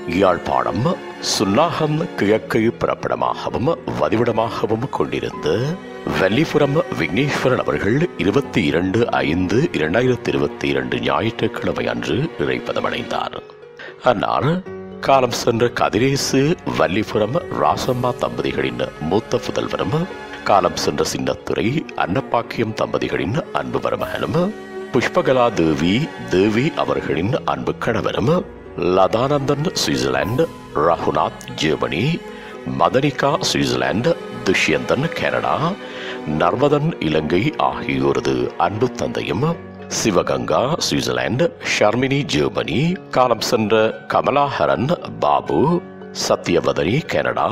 யாழ்ப்பாணம் சுன்னாகம் கிழக்கு பிறப்பிடமாகவும் வதிவிடமாகவும் கொண்டிருந்த வல்லிபுரம் விக்னேஸ்வரன் அவர்கள் இருபத்தி இரண்டு ஐந்து இரண்டாயிரத்தி இருபத்தி இரண்டு ஞாயிற்றுக்கிழமை அன்று இறைப்பதமடைந்தார் அன்னார் காலம் சென்ற கதிரேசு வல்லிபுரம் ராசம்மா தம்பதிகளின் மூத்த புதல்வரும் காலம் சென்ற சின்னத்துறை அன்னப்பாக்கியம் தம்பதிகளின் அன்பு மருமகனும் புஷ்பகலா தேவி தேவி அவர்களின் அன்பு கணவரும் Lathananthan Switzerland Raghunath Germany Madanika Switzerland Dushyanthan Canada Narmathan Ilangai ஆகியோரது அன்பு தந்தையும் சிவகங்கா சுவிட்சர்லாந்து ஷர்மினி ஜெர்மனி காலம் சென்ற கமலாஹரன் பாபு சத்யவதனி கனடா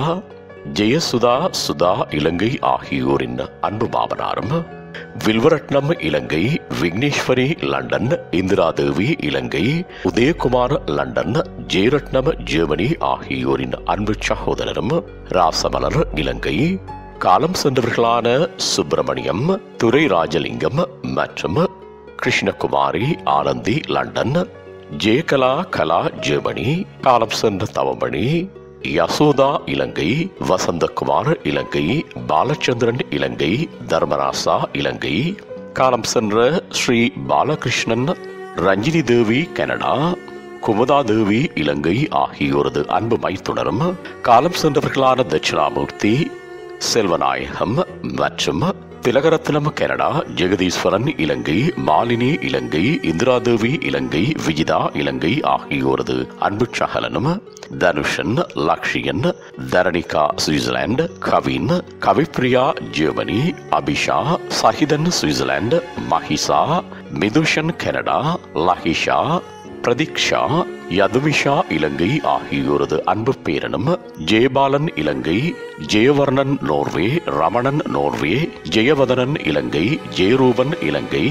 ஜெயசுதா சுதா இலங்கை ஆகியோரின் அன்பு மாமனாரும் Vilvaratnam Ilangai Vigneswari London Indiradevi Ilangai Uthayakumar London Jeyaratnam Germany ஆகியோரின் அன்பு சகோதரரும் ராசமலர் இலங்கை காலம் சென்றவர்களான சுப்பிரமணியம் துரை ராஜலிங்கம் மற்றும் கிருஷ்ணகுமாரி ஆனந்தி லண்டன் ஜெயகலா கலா ஜெர்மனி காலம் சென்ற தவமணி யசோதா இலங்கை வசந்தகுமார் இலங்கை பாலச்சந்திரன் இலங்கை தர்மராசா இலங்கை காலம் சென்ற ஸ்ரீ பாலகிருஷ்ணன் ரஞ்சினி தேவி கனடா குமுதா தேவி இலங்கை ஆகியோரது அன்பு மைத்துணரும் காலம் சென்றவர்களான தட்சிணாமூர்த்தி செல்வநாயகம் மற்றும் திலகரத்னம் கனடா ஜெகதீஸ்வரன் இலங்கை மாலினி இலங்கை இந்திராதேவி இலங்கை விஜிதா இலங்கை ஆகியோரது அன்பு சகலனும் Dhanushan Lakshiyan Dharanika Switzerland Kavin Kavipriya Germany Abisha Sahithan Switzerland Mahisa Mithushan Canada Lahisha Pratheeksha Yathumisha Ilangai ஆகியோரது அன்பு பேரனும் Jeyapalan Ilangai Jeyavarnan Norway Ramanan Norway Jeyavathanan Ilangai Jeyaroopan Ilangai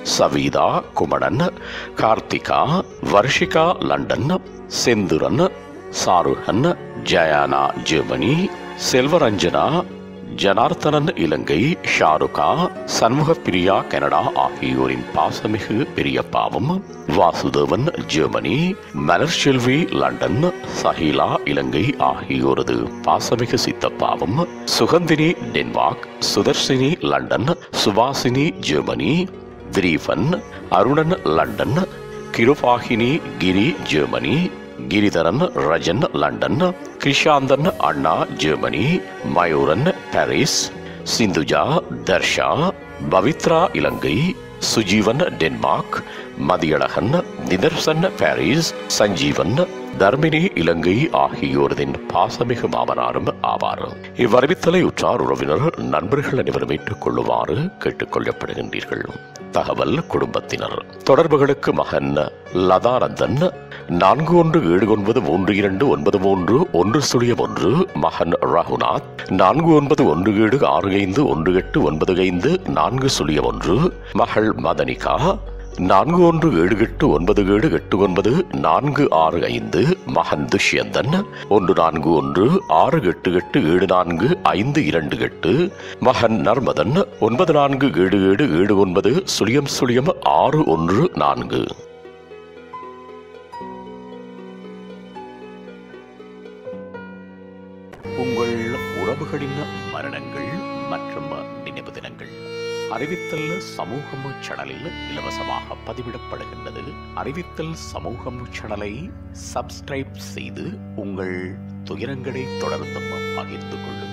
Saveetha Kumanan Karthika Varshika London Senthuran சாருகன் ஜயானா Germany Selvaranjana Janarthanan Ilangai Sharuka Shanmuga Priya Canada ஆகியோரின் பாசமிகு பெரியப்பாவும் வாசுதேவன் ஜெர்மனி மலர்செல்வி லண்டன் சஹீலா இலங்கை ஆகியோரது பாசமிகு சித்தப்பாவும் Suganthini Denmark Sudharsini London Subasini Germany Thripan Arunan London Kirubakini Giri Germany Giritharan Rajan London Krishanthan அண்ணா Germany Mayuran Paris Sinthuja Tharsha Pavithra Ilangai Sujeevan Denmark Mathiyalagan Nitharsan Paris Sanjeevan Tharmini Ilangai ஆகியோரதின் பாசமிகு மாமனாரும் ஆவார் இவ்வறிவித்தலை உற்றார் உறவினர் நண்பர்கள் அனைவரும் ஏற்றுக் கொள்ளுமாறு கேட்டுக்கொள்ளப்படுகின்றீர்கள் தகவல் குடும்பத்தினர் தொடர்புகளுக்கு மகன் லதானந்தன் நான்கு ஒன்று ஏழு ஒன்பது மூன்று இரண்டு ஒன்பது மூன்று ஒன்று சுழியம் ஒன்று மகன் ரகுநாத் நான்கு ஒன்பது ஒன்று ஏழு ஆறு ஐந்து ஒன்று எட்டு ஒன்பது ஐந்து நான்கு சுழியம் ஒன்று மகள் மதனிகா நான்கு ஒன்று ஏழு எட்டு ஒன்பது ஏழு எட்டு ஒன்பது நான்கு ஆறு ஐந்து மகன் துஷ்யந்தன் ஒன்று நான்கு ஒன்று ஆறு எட்டு எட்டு ஏழு நான்கு ஐந்து இரண்டு எட்டு மகன் நர்மதன் ஒன்பது நான்கு ஏழு ஏழு ஏழு ஒன்பது சுழியம் சுழியம் ஆறு ஒன்று நான்கு உங்கள் உறவுகளின் மரணங்கள் மற்றும் நினைவு தினங்கள் அறிவித்தல் சமூகம் சேனலில் இலவசமாக பதிவிடப்படுகின்றது அறிவித்தல் சமூகம் சேனலை சப்ஸ்கிரைப் செய்து உங்கள் துயரங்களை தொடர்ந்தும் பகிர்ந்து கொள்ளுங்கள்